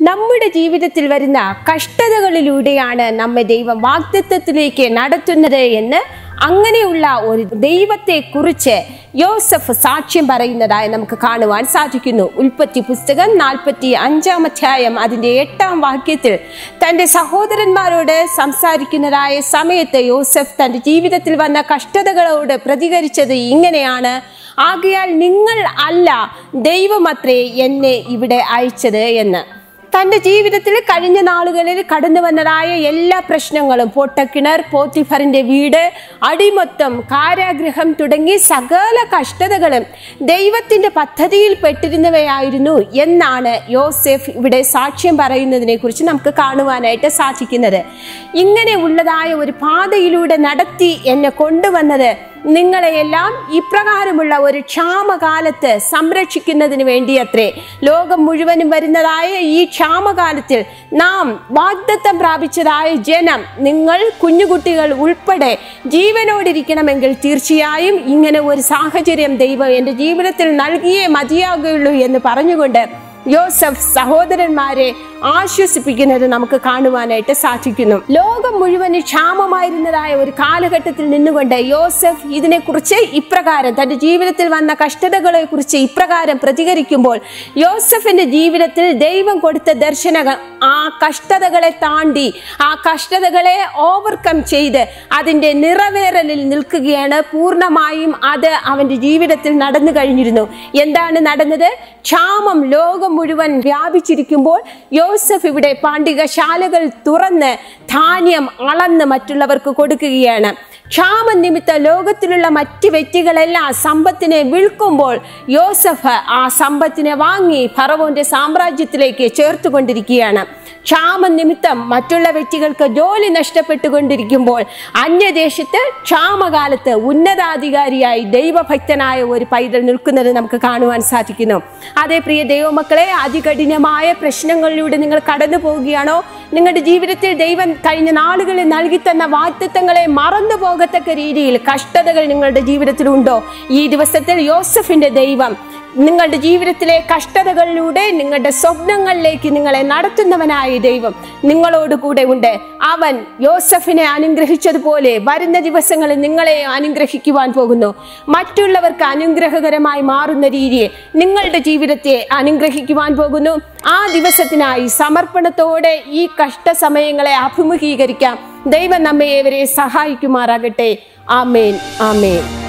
നമ്മുടെ ജീവിതത്തിൽ വരുന്ന കഷ്ടതകളിലൂടെയാണ് നമ്മെ ദൈവം വാഗ്ദത്വത്തിലേക്ക് നടത്തുന്നത് എന്ന് അങ്ങനെയുള്ള ഒരു ദൈവത്തെ കുറിച്ച് യോസഫ് സാക്ഷ്യം പറയുന്നതായി നമുക്ക് കാണുവാൻ സാധിക്കുന്നു ഉൽപ്പത്തി പുസ്തകം നാൽപ്പത്തി അഞ്ചാം അധ്യായം അതിന്റെ എട്ടാം വാക്യത്തിൽ തന്റെ സഹോദരന്മാരോട് സംസാരിക്കുന്നതായ സമയത്ത് യോസഫ് തന്റെ ജീവിതത്തിൽ വന്ന കഷ്ടതകളോട് പ്രതികരിച്ചത് ഇങ്ങനെയാണ് ആകയാൽ നിങ്ങൾ അല്ല ദൈവമത്രേ എന്നെ ഇവിടെ അയച്ചത് എന്ന് തന്റെ ജീവിതത്തിൽ കഴിഞ്ഞ നാളുകളിൽ കടന്നു വന്നതായ എല്ലാ പ്രശ്നങ്ങളും പൊട്ടക്കിണർ പോത്തിഫറിന്റെ വീട് അടിമൊത്തം കാരാഗ്രഹം തുടങ്ങി സകല കഷ്ടതകളും ദൈവത്തിന്റെ പദ്ധതിയിൽ പെട്ടിരുന്നവയായിരുന്നു എന്നാണ് യോസെഫ് ഇവിടെ സാക്ഷ്യം പറയുന്നതിനെ കുറിച്ച് നമുക്ക് കാണുവാനായിട്ട് സാധിക്കുന്നത് ഇങ്ങനെ ഉള്ളതായ ഒരു പാതയിലൂടെ നടത്തി എന്നെ കൊണ്ടുവന്നത് നിങ്ങളെയെല്ലാം ഇപ്രകാരമുള്ള ഒരു ക്ഷാമകാലത്ത് സംരക്ഷിക്കുന്നതിന് വേണ്ടിയത്രേ ലോകം മുഴുവനും വരുന്നതായ ഈ ക്ഷാമകാലത്തിൽ നാം വാഗ്ദത്തം പ്രാപിച്ചതായ ജനം നിങ്ങൾ കുഞ്ഞുകുട്ടികൾ ഉൾപ്പെടെ ജീവനോടിരിക്കണമെങ്കിൽ തീർച്ചയായും ഇങ്ങനെ ഒരു സാഹചര്യം ദൈവം എൻ്റെ ജീവിതത്തിൽ നൽകിയേ മതിയാകുകയുള്ളൂ എന്ന് പറഞ്ഞുകൊണ്ട് യോസഫ് സഹോദരന്മാരെ ആശ്വസിപ്പിക്കുന്നത് നമുക്ക് കാണുവാനായിട്ട് സാധിക്കുന്നു ലോകം മുഴുവൻ ക്ഷാമമായിരുന്നതായ ഒരു കാലഘട്ടത്തിൽ നിന്നുകൊണ്ട് യോസഫ് ഇതിനെക്കുറിച്ച് ഇപ്രകാരം തന്റെ ജീവിതത്തിൽ വന്ന കഷ്ടതകളെ കുറിച്ച് ഇപ്രകാരം പ്രതികരിക്കുമ്പോൾ യോസഫിന്റെ ജീവിതത്തിൽ ദൈവം കൊടുത്ത ദർശനങ്ങൾ ആ കഷ്ടതകളെ താണ്ടി ആ കഷ്ടതകളെ ഓവർകം ചെയ്ത് അതിന്റെ നിറവേറലിൽ നിൽക്കുകയാണ് പൂർണ്ണമായും അത് അവന്റെ ജീവിതത്തിൽ നടന്നു കഴിഞ്ഞിരുന്നു എന്താണ് നടന്നത് ക്ഷാമം ലോകം മുഴുവൻ വ്യാപിച്ചിരിക്കുമ്പോൾ യോസഫ് ഇവിടെ പാണ്ഡികശാലകൾ തുറന്ന് ധാന്യം അളന്ന് മറ്റുള്ളവർക്ക് കൊടുക്കുകയാണ് ക്ഷാമം നിമിത്ത ലോകത്തിലുള്ള മറ്റ് വ്യക്തികളെല്ലാം സമ്പത്തിനെ വിൽക്കുമ്പോൾ യോസഫ് ആ സമ്പത്തിനെ വാങ്ങി ഫറവോന്റെ സാമ്രാജ്യത്തിലേക്ക് ചേർത്തുകൊണ്ടിരിക്കുകയാണ് ക്ഷാമം നിമിത്തം മറ്റുള്ള വ്യക്തികൾക്ക് ജോലി നഷ്ടപ്പെട്ടുകൊണ്ടിരിക്കുമ്പോൾ അന്യദേശത്ത് ക്ഷാമകാലത്ത് ഉന്നതാധികാരിയായി ദൈവഭക്തനായ ഒരു പൈതൽ നിൽക്കുന്നത് നമുക്ക് കാണുവാൻ സാധിക്കുന്നു അതേ പ്രിയ ദൈവമക്കളെ അതികഠിനമായ പ്രശ്നങ്ങളിലൂടെ നിങ്ങൾ കടന്നു പോവുകയാണോ നിങ്ങളുടെ ജീവിതത്തിൽ ദൈവം കഴിഞ്ഞ നാളുകളിൽ നൽകി തന്ന വാഗ്ദത്തങ്ങളെ മറന്നു പോകത്തക്ക രീതിയിൽ കഷ്ടതകൾ നിങ്ങളുടെ ജീവിതത്തിലുണ്ടോ ഈ ദിവസത്തിൽ യോസഫിന്റെ ദൈവം നിങ്ങളുടെ ജീവിതത്തിലെ കഷ്ടതകളിലൂടെ നിങ്ങളുടെ സ്വപ്നങ്ങളിലേക്ക് നിങ്ങളെ നടത്തുന്നവനായ ദൈവം നിങ്ങളോട് കൂടെ ഉണ്ട് അവൻ യോസഫിനെ അനുഗ്രഹിച്ചതുപോലെ വരുന്ന ദിവസങ്ങളിൽ നിങ്ങളെ അനുഗ്രഹിക്കുവാൻ പോകുന്നു മറ്റുള്ളവർക്ക് അനുഗ്രഹകരമായി മാറുന്ന രീതിയിൽ നിങ്ങളുടെ ജീവിതത്തെ അനുഗ്രഹിക്കുവാൻ പോകുന്നു ആ ദിവസത്തിനായി സമർപ്പണത്തോടെ ഈ കഷ്ട സമയങ്ങളെ അഭിമുഖീകരിക്കാം ദൈവം നമ്മെ ഏവരെ സഹായിക്കുമാറാകട്ടെ ആമേൻ ആമേൻ